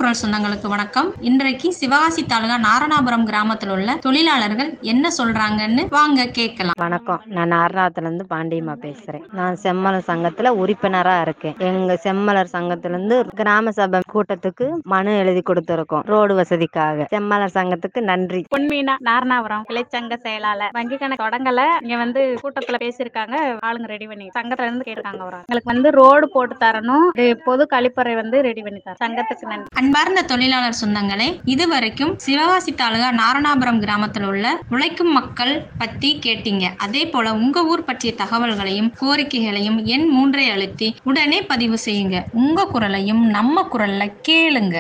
குரல் சொந்தங்களுக்கு வணக்கம் இன்றைக்கு சிவகாசி தாலுகா நாரணாபுரம் கிராமத்தில் உள்ள தொழிலாளர்கள் என்ன சொல்றாங்கன்னு வாங்க கேட்கலாம் வணக்கம் நான் நாரணாத்துல இருந்து பாண்டியம்மா பேசுறேன் நான் செம்மலர் சங்கத்துல உறுப்பினரா இருக்கேன் எங்க செம்மலர் சங்கத்துல இருந்து கிராம சபை கூட்டத்துக்கு மனு எழுதி கொடுத்திருக்கோம் ரோடு வசதிக்காக செம்மலர் சங்கத்துக்கு நன்றி பொன்மீனா நாரணாபுரம் கிளைச்சங்க செயலாளர் வங்கி கணக்கு தொடங்கல இங்க வந்து கூட்டத்துல பேசியிருக்காங்க ஆளுங்க ரெடி பண்ணி சங்கத்துல இருந்து கேட்டிருக்காங்க ஒரு ஆள். எங்களுக்கு வந்து ரோடு போட்டு தரணும் இது பொது கழிப்பறை வந்து ரெடி பண்ணி தரணும் சங்கத்துக்கு நன்றி அன்பார்ந்த தொழிலாளர் சொந்தங்களே இதுவரைக்கும் சிவகாசி தாலுகா நாரணாபுரம் கிராமத்தில் உள்ள உழைக்கும் மக்கள் பத்தி கேட்டீங்க அதே போல உங்க ஊர் பற்றிய தகவல்களையும் கோரிக்கைகளையும் எண் மூன்றை அழுத்தி உடனே பதிவு செய்யுங்க உங்க குரலையும் நம்ம குரல்ல கேளுங்க